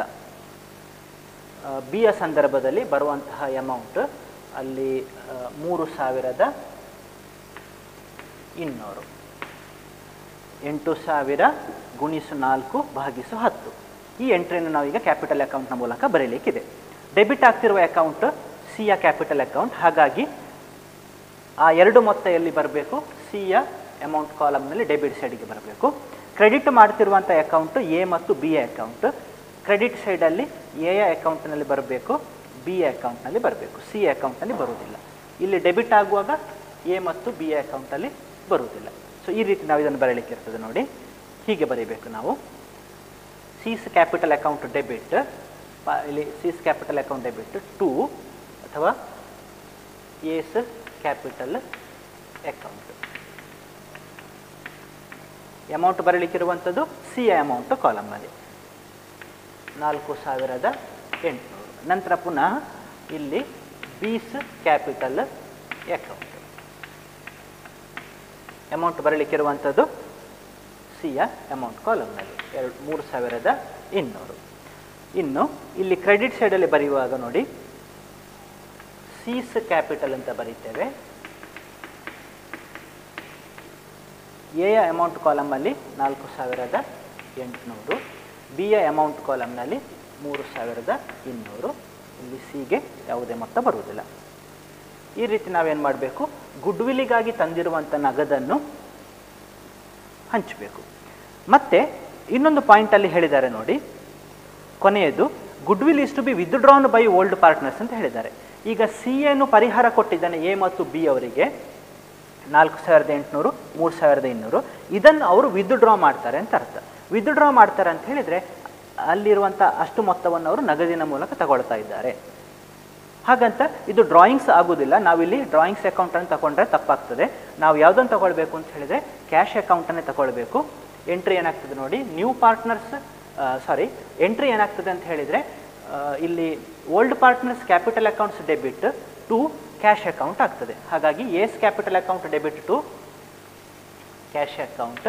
ಬಿ ಯ ಸಂದರ್ಭದಲ್ಲಿ ಬರುವಂತಹ ಅಮೌಂಟ್ ಅಲ್ಲಿ ಆ, ಮೂರು ಸಾವಿರದ ಇನ್ನೂರು ಎಂಟು ಸಾವಿರ ಗುಣಿಸು ನಾಲ್ಕು ಭಾಗಿಸು ಹತ್ತು ಈ ಎಂಟ್ರಿಯನ್ನು ನಾವೀಗ ಕ್ಯಾಪಿಟಲ್ ಅಕೌಂಟ್ನ ಮೂಲಕ ಬರೀಲಿಕ್ಕಿದೆ ಡೆಬಿಟ್ ಆಗ್ತಿರುವ ಅಕೌಂಟ್ ಸಿ ಯ ಕ್ಯಾಪಿಟಲ್ ಅಕೌಂಟ್ ಹಾಗಾಗಿ ಆ ಎರಡು ಮೊತ್ತ ಎಲ್ಲಿ ಬರಬೇಕು ಸಿ ಯ ಅಮೌಂಟ್ ಕಾಲಮ್ನಲ್ಲಿ ಡೆಬಿಟ್ ಸೈಡಿಗೆ ಬರಬೇಕು ಕ್ರೆಡಿಟ್ ಮಾಡ್ತಿರುವಂಥ ಅಕೌಂಟ್ ಎ ಮತ್ತು ಬಿ ಎ ಅಕೌಂಟ್ ಕ್ರೆಡಿಟ್ ಸೈಡಲ್ಲಿ ಎ ಯ ಅಕೌಂಟ್ನಲ್ಲಿ ಬರಬೇಕು ಬಿ ಎ ಅಕೌಂಟ್ನಲ್ಲಿ ಬರಬೇಕು ಸಿ ಎ ಅಕೌಂಟ್ನಲ್ಲಿ ಬರುವುದಿಲ್ಲ ಇಲ್ಲಿ ಡೆಬಿಟ್ ಆಗುವಾಗ ಎ ಮತ್ತು ಬಿ ಎ ಅಕೌಂಟಲ್ಲಿ ಬರುವುದಿಲ್ಲ ಸೊ ಈ ರೀತಿ ನಾವು ಇದನ್ನು ಬರೀಲಿಕ್ಕೆ ಇರ್ತದೆ ನೋಡಿ ಹೀಗೆ ಬರೀಬೇಕು ನಾವು ಸೀಸ್ ಕ್ಯಾಪಿಟಲ್ ಅಕೌಂಟ್ ಡೆಬಿಟ್ ಇಲ್ಲಿ C's capital account debit to ಅಥವಾ ಎಸ್ ಕ್ಯಾಪಿಟಲ್ ಅಕೌಂಟ್ ಅಮೌಂಟ್ ಬರಲಿಕ್ಕಿರುವಂಥದ್ದು ಸಿ ಅಮೌಂಟ್ ಕಾಲಮ್ನಲ್ಲಿ ನಾಲ್ಕು ಸಾವಿರದ ಎಂಟುನೂರು ನಂತರ ಪುನಃ ಇಲ್ಲಿ ಬೀಸ್ ಕ್ಯಾಪಿಟಲ್ ಅಕೌಂಟ್ ಅಮೌಂಟ್ ಬರಲಿಕ್ಕಿರುವಂಥದ್ದು ಸಿಯ ಅಮೌಂಟ್ ಕಾಲಮ್ನಲ್ಲಿ ಎರಡು ಮೂರು ಸಾವಿರದ ಇನ್ನೂರು ಇನ್ನು ಇಲ್ಲಿ ಕ್ರೆಡಿಟ್ ಸೈಡಲ್ಲಿ ಬರೆಯುವಾಗ ನೋಡಿ ಸೀಸ್ ಕ್ಯಾಪಿಟಲ್ ಅಂತ ಬರೀತೇವೆ ಎಯ ಅಮೌಂಟ್ ಕಾಲಮಲ್ಲಿ ನಾಲ್ಕು ಸಾವಿರದ ಎಂಟುನೂರು ಬಿಯ ಅಮೌಂಟ್ ಕಾಲಮ್ನಲ್ಲಿ ಮೂರು ಸಾವಿರದ ಇನ್ನೂರು ಇಲ್ಲಿ ಸಿಗೆ ಯಾವುದೇ ಮೊತ್ತ ಬರುವುದಿಲ್ಲ ಈ ರೀತಿ ನಾವೇನು ಮಾಡಬೇಕು ಗುಡ್ವಿಲಿಗಾಗಿ ತಂದಿರುವಂಥ ನಗದನ್ನು ಹಂಚಬೇಕು ಮತ್ತೆ ಇನ್ನೊಂದು ಪಾಯಿಂಟಲ್ಲಿ ಹೇಳಿದ್ದಾರೆ ನೋಡಿ ಕೊನೆಯದು goodwill is to be withdrawn by old partners ಅಂತ ಹೇಳಿದ್ದಾರೆ ಈಗ ಸಿ ಏನು ಪರಿಹಾರ ಕೊಟ್ಟಿದ್ದಾನೆ ಎ ಮತ್ತು ಬಿ ಅವರಿಗೆ ನಾಲ್ಕು ಸಾವಿರದ ಎಂಟುನೂರು ಮೂರು ಸಾವಿರದ ಇನ್ನೂರು ಇದನ್ನು ಅವರು ವಿತ್ಡ್ರಾ ಮಾಡ್ತಾರೆ ಅಂತ ಅರ್ಥ ವಿತ್ಡ್ರಾ ಮಾಡ್ತಾರೆ ಅಂತ ಹೇಳಿದರೆ ಅಲ್ಲಿರುವಂಥ ಅಷ್ಟು ಮೊತ್ತವನ್ನು ಅವರು ನಗದಿನ ಮೂಲಕ ತಗೊಳ್ತಾ ಇದ್ದಾರೆ ಹಾಗಂತ ಇದು ಡ್ರಾಯಿಂಗ್ಸ್ ಆಗೋದಿಲ್ಲ ನಾವಿಲ್ಲಿ ಡ್ರಾಯಿಂಗ್ಸ್ ಅಕೌಂಟನ್ನು ತಗೊಂಡ್ರೆ ತಪ್ಪಾಗ್ತದೆ ನಾವು ಯಾವುದನ್ನು ತಗೊಳ್ಬೇಕು ಅಂತ ಹೇಳಿದರೆ ಕ್ಯಾಶ್ ಅಕೌಂಟನ್ನೇ ತಗೊಳ್ಬೇಕು ಎಂಟ್ರಿ ಏನಾಗ್ತದೆ ನೋಡಿ ನ್ಯೂ ಪಾರ್ಟ್ನರ್ಸ್ ಸಾರಿ ಎಂಟ್ರಿ ಏನಾಗ್ತದೆ ಅಂತ ಹೇಳಿದರೆ ಇಲ್ಲಿ old partners capital accounts debit to cash account ಆಗ್ತದೆ ಹಾಗಾಗಿ A's capital account debit to cash account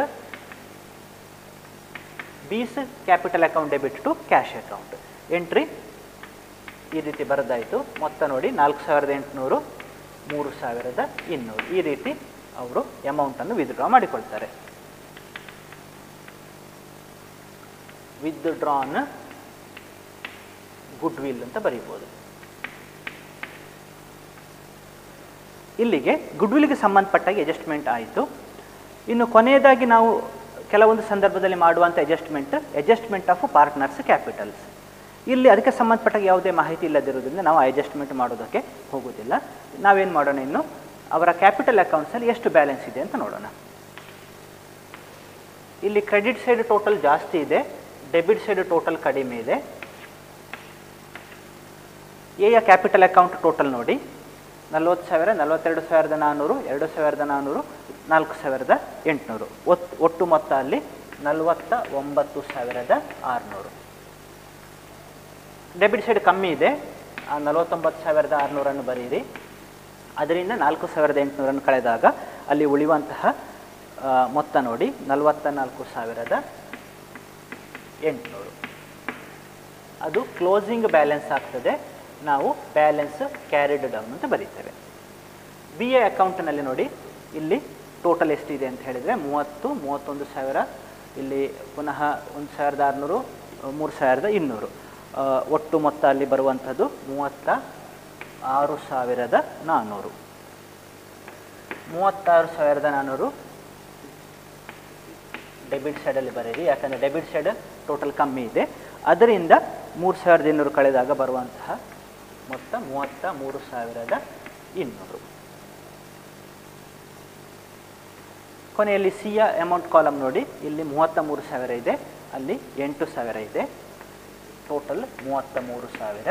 B's capital account debit to cash account entry ಈ ರೀತಿ ಬರೆದಾಯಿತು ಮೊತ್ತ ನೋಡಿ ನಾಲ್ಕು ಸಾವಿರದ ಎಂಟುನೂರು ಮೂರು ಸಾವಿರದ ಇನ್ನೂರು ಈ ರೀತಿ ಅವರು ಅಮೌಂಟನ್ನು ವಿತ್ಡ್ರಾ ಮಾಡಿಕೊಳ್ತಾರೆ ವಿತ್ಡ್ರಾನ್ ಗುಡ್ ವಿಲ್ ಅಂತ ಬರೀಬೋದು ಇಲ್ಲಿಗೆ ಗುಡ್ ವಿಲ್ಗೆ ಸಂಬಂಧಪಟ್ಟಾಗಿ ಅಡ್ಜಸ್ಟ್ಮೆಂಟ್ ಆಯಿತು ಇನ್ನು ಕೊನೆಯದಾಗಿ ನಾವು ಕೆಲವೊಂದು ಸಂದರ್ಭದಲ್ಲಿ ಮಾಡುವಂಥ adjustment adjustment of partners capitals ಇಲ್ಲಿ ಅದಕ್ಕೆ ಸಂಬಂಧಪಟ್ಟಾಗ ಯಾವುದೇ ಮಾಹಿತಿ ಇಲ್ಲದಿರೋದ್ರಿಂದ ನಾವು ಅಡ್ಜಸ್ಟ್ಮೆಂಟ್ ಮಾಡೋದಕ್ಕೆ ಹೋಗೋದಿಲ್ಲ ನಾವೇನು ಮಾಡೋಣ ಇನ್ನು ಅವರ ಕ್ಯಾಪಿಟಲ್ ಅಕೌಂಟ್ಸಲ್ಲಿ ಎಷ್ಟು ಬ್ಯಾಲೆನ್ಸ್ ಇದೆ ಅಂತ ನೋಡೋಣ ಇಲ್ಲಿ ಕ್ರೆಡಿಟ್ ಸೈಡ್ ಟೋಟಲ್ ಜಾಸ್ತಿ ಇದೆ ಡೆಬಿಟ್ ಸೈಡ್ ಟೋಟಲ್ ಕಡಿಮೆ ಇದೆ ಎಯ ಕ್ಯಾಪಿಟಲ್ ಅಕೌಂಟ್ ಟೋಟಲ್ ನೋಡಿ ನಲ್ವತ್ತು ಸಾವಿರ ನಲವತ್ತೆರಡು ಸಾವಿರದ ನಾನ್ನೂರು ಎರಡು ಸಾವಿರದ ನಾನ್ನೂರು ನಾಲ್ಕು ಸಾವಿರದ ಎಂಟುನೂರು ಒತ್ ಒಟ್ಟು ಮೊತ್ತ ಅಲ್ಲಿ ನಲವತ್ತ ಒಂಬತ್ತು ಸಾವಿರದ ಆರುನೂರು ಡೆಬಿಟ್ ಸೈಡ್ ಕಮ್ಮಿ ಇದೆ ಆ ನಲವತ್ತೊಂಬತ್ತು ಸಾವಿರದ ಆರುನೂರನ್ನು ಬರೀರಿ ಅದರಿಂದ ನಾಲ್ಕು ಸಾವಿರದ ಎಂಟುನೂರನ್ನು ಕಳೆದಾಗ ಅಲ್ಲಿ ಉಳಿಯುವಂತಹ ಆ, ಮೊತ್ತ ನೋಡಿ ನಲವತ್ತ ನಾಲ್ಕು ಸಾವಿರದ ಎಂಟುನೂರು ಅದು ಕ್ಲೋಸಿಂಗ್ ಬ್ಯಾಲೆನ್ಸ್ ಆಗ್ತದೆ ನಾವು ಬ್ಯಾಲೆನ್ಸ್ ಕ್ಯಾರಿಡ್ ಡೌನ್ ಅಂತ ಬರೀತೇವೆ ಬಿ ಎ ಅಕೌಂಟ್ನಲ್ಲಿ ನೋಡಿ ಇಲ್ಲಿ ಟೋಟಲ್ ಎಷ್ಟಿದೆ ಅಂತ ಹೇಳಿದರೆ ಮೂವತ್ತು ಮೂವತ್ತೊಂದು ಸಾವಿರ ಇಲ್ಲಿ ಪುನಃ ಒಂದು ಸಾವಿರದ ಆರುನೂರು ಮೂರು ಸಾವಿರದ ಇನ್ನೂರು ಆ, ಒಟ್ಟು ಮೊತ್ತ ಅಲ್ಲಿ ಬರುವಂಥದ್ದು ಮೂವತ್ತ ಆರು ಸಾವಿರದ ನಾನ್ನೂರು ಮೂವತ್ತಾರು ಸಾವಿರದ ನಾನ್ನೂರು ಡೆಬಿಟ್ ಸೈಡಲ್ಲಿ ಬರೀರಿ ಯಾಕಂದರೆ ಡೆಬಿಟ್ ಸೈಡ್ ಟೋಟಲ್ ಕಮ್ಮಿ ಇದೆ ಅದರಿಂದ ಮೂರು ಸಾವಿರದ ಇನ್ನೂರು ಕಳೆದಾಗ ಬರುವಂತಹ ಮೊತ್ತ ಮೂವತ್ತ ಮೂರು ಸಾವಿರದ ಇನ್ನೂರು ಕೊನೆಯಲ್ಲಿ ಸಿಯ ಅಮೌಂಟ್ ಕಾಲಮ್ ನೋಡಿ ಇಲ್ಲಿ ಮೂವತ್ತ ಮೂರು ಸಾವಿರ ಇದೆ ಅಲ್ಲಿ ಎಂಟು ಸಾವಿರ ಇದೆ ಟೋಟಲ್ ಮೂವತ್ತ ಮೂರು ಸಾವಿರ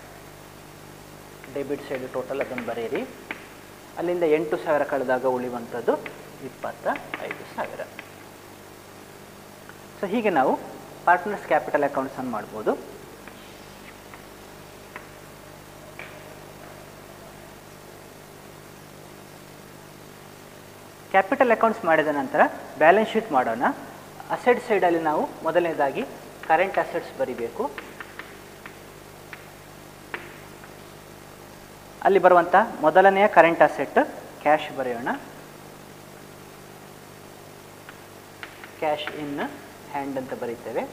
ಡೆಬಿಟ್ ಸೈಡ್ ಟೋಟಲ್ ಅದನ್ನು ಬರೆಯಿರಿ ಅಲ್ಲಿಂದ ಎಂಟು ಸಾವಿರ ಕಳೆದಾಗ ಉಳಿಯುವಂಥದ್ದು ಇಪ್ಪತ್ತ ಐದು ಸಾವಿರ ಸೊ ಹೀಗೆ ನಾವು ಪಾರ್ಟ್ನರ್ಸ್ ಕ್ಯಾಪಿಟಲ್ ಅಕೌಂಟ್ಸನ್ನು ಮಾಡ್ಬೋದು ಕ್ಯಾಪಿಟಲ್ ಅಕೌಂಟ್ಸ್ ಮಾಡಿದ ನಂತರ ಬ್ಯಾಲೆನ್ಸ್ ಶೀಟ್ ಮಾಡೋಣ ಅಸೆಟ್ ಸೈಡಲ್ಲಿ ನಾವು ಮೊದಲನೇದಾಗಿ ಕರೆಂಟ್ ಅಸೆಟ್ಸ್ ಬರಿಬೇಕು ಅಲ್ಲಿ ಬರುವಂಥ ಮೊದಲನೆಯ ಕರೆಂಟ್ ಅಸೆಟ್ ಕ್ಯಾಶ್ ಬರೆಯೋಣ ಕ್ಯಾಶ್ ಇನ್ ಹ್ಯಾಂಡ್ ಅಂತ ಬರೀತೇವೆ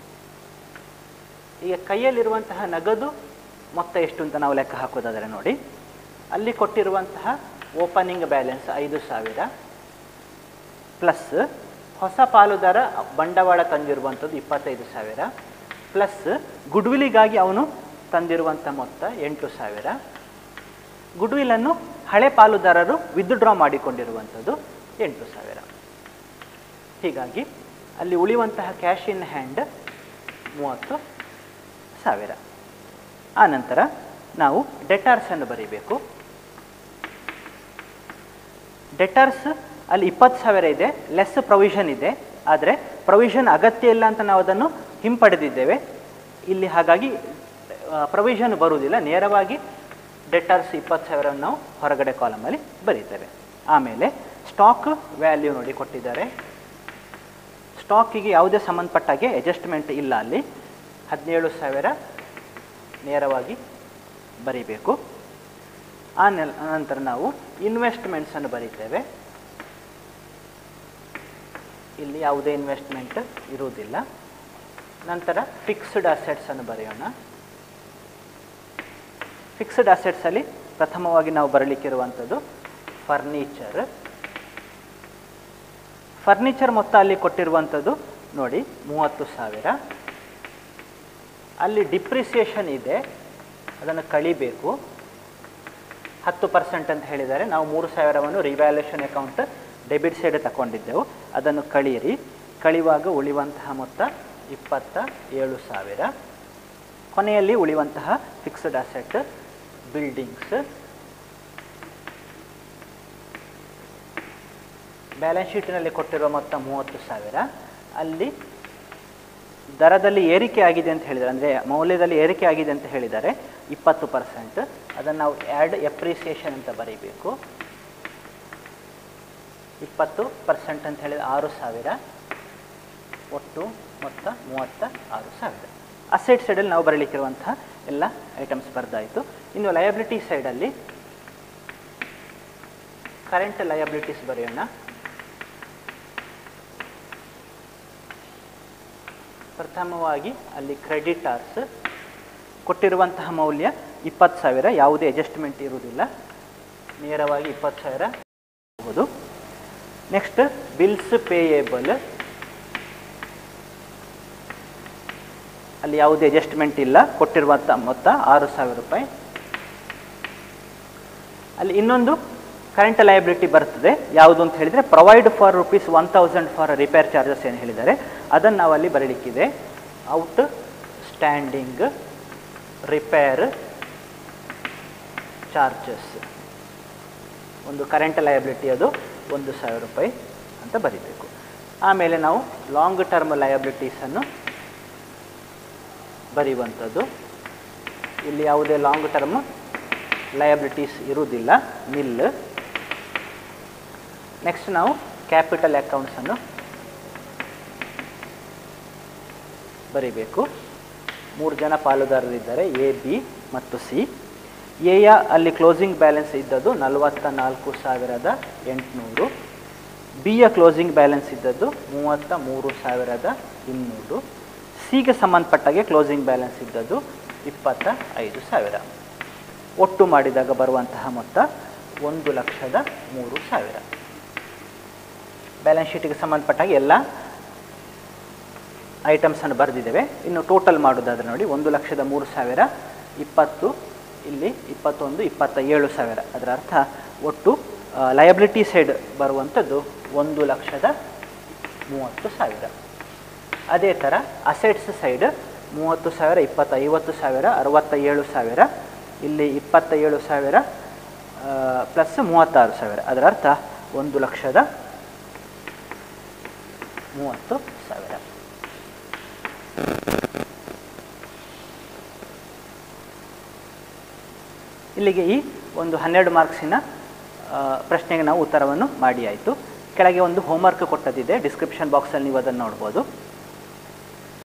ಈಗ ಕೈಯಲ್ಲಿರುವಂತಹ ನಗದು ಮೊತ್ತ ಎಷ್ಟು ಅಂತ ನಾವು ಲೆಕ್ಕ ಹಾಕೋದಾದರೆ ನೋಡಿ ಅಲ್ಲಿ ಕೊಟ್ಟಿರುವಂತಹ ಓಪನಿಂಗ್ ಬ್ಯಾಲೆನ್ಸ್ ಐದು ಸಾವಿರ ಪ್ಲಸ್ ಹೊಸ ಪಾಲುದಾರ ಬಂಡವಾಳ ತಂದಿರುವಂಥದ್ದು ಇಪ್ಪತ್ತೈದು ಸಾವಿರ ಪ್ಲಸ್ ಗುಡ್ವಿಲಿಗಾಗಿ ಅವನು ತಂದಿರುವಂಥ ಮೊತ್ತ ಎಂಟು ಸಾವಿರ ಗುಡ್ವಿಲನ್ನು ಹಳೆ ಪಾಲುದಾರರು ವಿತ್ಡ್ರಾ ಮಾಡಿಕೊಂಡಿರುವಂಥದ್ದು ಎಂಟು ಸಾವಿರ ಹೀಗಾಗಿ ಅಲ್ಲಿ ಉಳಿಯುವಂತಹ ಕ್ಯಾಶ್ ಇನ್ ಹ್ಯಾಂಡ್ ಮೂವತ್ತು ಸಾವಿರ ಆನಂತರ ನಾವು ಡೆಟಾರ್ಸನ್ನು ಬರೀಬೇಕು ಡೆಟಾರ್ಸ್ ಅಲ್ಲಿ ಇಪ್ಪತ್ತು ಸಾವಿರ ಇದೆ ಲೆಸ್ ಪ್ರೊವಿಷನ್ ಇದೆ ಆದರೆ ಪ್ರೊವಿಷನ್ ಅಗತ್ಯ ಇಲ್ಲ ಅಂತ ನಾವು ಅದನ್ನು ಹಿಂಪಡೆದಿದ್ದೇವೆ ಇಲ್ಲಿ ಹಾಗಾಗಿ ಪ್ರೊವಿಷನ್ ಬರುವುದಿಲ್ಲ ನೇರವಾಗಿ ಡೆಟರ್ಸ್ ಇಪ್ಪತ್ತು ಸಾವಿರವನ್ನು ನಾವು ಹೊರಗಡೆ ಕಾಲಮಲ್ಲಿ ಬರೀತೇವೆ ಆಮೇಲೆ ಸ್ಟಾಕ್ ವ್ಯಾಲ್ಯೂ ನೋಡಿ ಕೊಟ್ಟಿದ್ದಾರೆ ಸ್ಟಾಕಿಗೆ ಯಾವುದೇ ಸಂಬಂಧಪಟ್ಟಾಗೆ ಅಡ್ಜಸ್ಟ್ಮೆಂಟ್ ಇಲ್ಲ ಅಲ್ಲಿ ಹದಿನೇಳು ಸಾವಿರ ನೇರವಾಗಿ ಬರೀಬೇಕು ಆ ನೆಲ್ ನಂತರ ನಾವು ಇನ್ವೆಸ್ಟ್ಮೆಂಟ್ಸನ್ನು ಬರೀತೇವೆ ಇಲ್ಲಿ ಯಾವುದೇ ಇನ್ವೆಸ್ಟ್ಮೆಂಟ್ ಇರುವುದಿಲ್ಲ ನಂತರ ಫಿಕ್ಸ್ಡ್ ಅಸೆಟ್ಸನ್ನು ಬರೆಯೋಣ ಫಿಕ್ಸ್ಡ್ ಅಸೆಟ್ಸಲ್ಲಿ ಪ್ರಥಮವಾಗಿ ನಾವು ಬರಲಿಕ್ಕಿರುವಂಥದ್ದು ಫರ್ನಿಚರ್ ಫರ್ನಿಚರ್ ಮೊತ್ತ ಅಲ್ಲಿ ಕೊಟ್ಟಿರುವಂಥದ್ದು ನೋಡಿ ಮೂವತ್ತು ಸಾವಿರ ಅಲ್ಲಿ ಡಿಪ್ರಿಸಿಯೇಷನ್ ಇದೆ ಅದನ್ನು ಕಳಿಬೇಕು ಹತ್ತು ಪರ್ಸೆಂಟ್ ಅಂತ ಹೇಳಿದ್ದಾರೆ ನಾವು ಮೂರು ಸಾವಿರವನ್ನು ರಿವ್ಯಾಲ್ಯೂಷನ್ ಅಕೌಂಟ್ ಡೆಬಿಟ್ ಸೈಡ್ ತಗೊಂಡಿದ್ದೆವು ಅದನ್ನು ಕಳೀರಿ ಕಳೆಯುವಾಗ ಉಳಿಯುವಂತಹ ಮೊತ್ತ ಇಪ್ಪತ್ತ ಏಳು ಸಾವಿರ ಕೊನೆಯಲ್ಲಿ ಉಳಿಯುವಂತಹ ಫಿಕ್ಸ್ಡ್ ಅಸೆಟ್ ಬಿಲ್ಡಿಂಗ್ಸ್ ಬ್ಯಾಲೆನ್ಸ್ ಶೀಟಿನಲ್ಲಿ ಕೊಟ್ಟಿರುವ ಮೊತ್ತ ಮೂವತ್ತು ಸಾವಿರ ಅಲ್ಲಿ ದರದಲ್ಲಿ ಏರಿಕೆ ಆಗಿದೆ ಅಂತ ಹೇಳಿದ್ದಾರೆ ಅಂದರೆ ಮೌಲ್ಯದಲ್ಲಿ ಏರಿಕೆ ಆಗಿದೆ ಅಂತ ಹೇಳಿದ್ದಾರೆ ಇಪ್ಪತ್ತು ಪರ್ಸೆಂಟ್ ಅದನ್ನು ನಾವು ಆ್ಯಡ್ ಎಪ್ರಿಸಿಯೇಷನ್ ಅಂತ ಬರೀಬೇಕು ಇಪ್ಪತ್ತು ಪರ್ಸೆಂಟ್ ಅಂತ ಹೇಳಿದ್ರೆ ಆರು ಸಾವಿರ ಒಟ್ಟು ಮೊತ್ತ ಮೂವತ್ತ ಆರು ಸಾವಿರ ಅಸೆಟ್ ಸೈಡಲ್ಲಿ ನಾವು ಬರಲಿಕ್ಕಿರುವಂತಹ ಎಲ್ಲ ಐಟಮ್ಸ್ ಬರ್ದಾಯಿತು ಇನ್ನು ಲಯಬಿಲಿಟಿ ಸೈಡಲ್ಲಿ ಕರೆಂಟ್ ಲಯಬಿಲಿಟೀಸ್ ಬರೆಯೋಣ ಪ್ರಥಮವಾಗಿ ಅಲ್ಲಿ ಕ್ರೆಡಿಟಾರ್ಸ್ ಕೊಟ್ಟಿರುವಂತಹ ಮೌಲ್ಯ ಇಪ್ಪತ್ತು ಸಾವಿರ ಯಾವುದೇ ಅಡ್ಜಸ್ಟ್ಮೆಂಟ್ ಇರುವುದಿಲ್ಲ ನೇರವಾಗಿ ಇಪ್ಪತ್ತು ಸಾವಿರ ಹೋಗೋದು ನೆಕ್ಸ್ಟ್ ಬಿಲ್ಸ್ ಪೇಯೇಬಲ್ ಅಲ್ಲಿ ಯಾವುದೇ ಅಡ್ಜಸ್ಟ್ಮೆಂಟ್ ಇಲ್ಲ ಕೊಟ್ಟಿರುವಂಥ ಮೊತ್ತ ಆರು ಸಾವಿರ ರೂಪಾಯಿ ಅಲ್ಲಿ ಇನ್ನೊಂದು ಕರೆಂಟ್ ಲಯಬಿಲಿಟಿ ಬರ್ತದೆ ಯಾವುದು ಅಂತ ಹೇಳಿದರೆ provide for rupees one thousand for repair charges ಏನು ಹೇಳಿದ್ದಾರೆ ಅದನ್ನು ನಾವು ಅಲ್ಲಿ ಬರಲಿಕ್ಕಿದೆ ಔಟ್ ಸ್ಟ್ಯಾಂಡಿಂಗ್ ರಿಪೇರ್ ಚಾರ್ಜಸ್ ಒಂದು ಕರೆಂಟ್ ಲಯಬಿಲಿಟಿ ಅದು ಒಂದು ಸಾವಿರ ರೂಪಾಯಿ ಅಂತ ಬರೀಬೇಕು ಆಮೇಲೆ ನಾವು ಲಾಂಗ್ ಟರ್ಮ್ ಲಯಬಿಲಿಟೀಸನ್ನು ಬರೆಯುವಂಥದ್ದು ಇಲ್ಲಿ ಯಾವುದೇ ಲಾಂಗ್ ಟರ್ಮ್ ಲಯಬಿಲಿಟೀಸ್ ಇರುವುದಿಲ್ಲ ನಿಲ್ ನೆಕ್ಸ್ಟ್ ನಾವು ಕ್ಯಾಪಿಟಲ್ ಅಕೌಂಟ್ಸನ್ನು ಬರಿಬೇಕು ಮೂರು ಜನ ಪಾಲುದಾರರಿದ್ದಾರೆ ಎ ಬಿ ಮತ್ತು ಸಿ ಎಯ ಅಲ್ಲಿ ಕ್ಲೋಸಿಂಗ್ ಬ್ಯಾಲೆನ್ಸ್ ಇದ್ದದ್ದು ನಲವತ್ತ ನಾಲ್ಕು ಸಾವಿರದ ಎಂಟುನೂರು ಬಿಯ ಕ್ಲೋಸಿಂಗ್ ಬ್ಯಾಲೆನ್ಸ್ ಇದ್ದದ್ದು ಮೂವತ್ತ ಮೂರು ಸಾವಿರದ ಇನ್ನೂರು ಸಿಗೆ ಸಂಬಂಧಪಟ್ಟಾಗೆ ಕ್ಲೋಸಿಂಗ್ ಬ್ಯಾಲೆನ್ಸ್ ಇದ್ದದ್ದು ಇಪ್ಪತ್ತ ಐದು ಸಾವಿರ ಒಟ್ಟು ಮಾಡಿದಾಗ ಬರುವಂತಹ ಮೊತ್ತ ಒಂದು ಲಕ್ಷದ ಮೂರು ಸಾವಿರ ಬ್ಯಾಲೆನ್ಸ್ ಶೀಟಿಗೆ ಸಂಬಂಧಪಟ್ಟಾಗ ಎಲ್ಲ ಐಟಮ್ಸನ್ನು ಬರೆದಿದ್ದೇವೆ ಇನ್ನು ಟೋಟಲ್ ಮಾಡೋದಾದ್ರೆ ನೋಡಿ ಒಂದು ಲಕ್ಷದ ಮೂರು ಸಾವಿರ ಇಪ್ಪತ್ತು ಇಲ್ಲಿ ಇಪ್ಪತ್ತೊಂದು ಇಪ್ಪತ್ತ ಏಳು ಸಾವಿರ ಅದರ ಅರ್ಥ ಒಟ್ಟು ಲಯಬಿಲಿಟಿ ಸೈಡ್ ಬರುವಂಥದ್ದು ಒಂದು ಲಕ್ಷದ ಮೂವತ್ತು ಸಾವಿರ ಅದೇ ಥರ ಅಸೆಟ್ಸ್ ಸೈಡ್ ಮೂವತ್ತು ಸಾವಿರ ಇಪ್ಪತ್ತ ಐವತ್ತು ಸಾವಿರ ಅರವತ್ತ ಏಳು ಸಾವಿರ ಇಲ್ಲಿ ಇಪ್ಪತ್ತ ಏಳು ಸಾವಿರ ಪ್ಲಸ್ ಮೂವತ್ತಾರು ಸಾವಿರ ಅದರ ಅರ್ಥ ಒಂದು ಲಕ್ಷದ ಮೂವತ್ತು ಸಾವಿರ ಇಲ್ಲಿಗೆ ಈ ಒಂದು ಹನ್ನೆರಡು ಮಾರ್ಕ್ಸಿನ ಪ್ರಶ್ನೆಗೆ ನಾವು ಉತ್ತರವನ್ನು ಮಾಡಿ ಆಯಿತು ಕೆಳಗೆ ಒಂದು ಹೋಮ್ವರ್ಕ್ ಕೊಟ್ಟದಿದೆ ಡಿಸ್ಕ್ರಿಪ್ಷನ್ ಬಾಕ್ಸಲ್ಲಿ ನೀವು ಅದನ್ನು ನೋಡ್ಬೋದು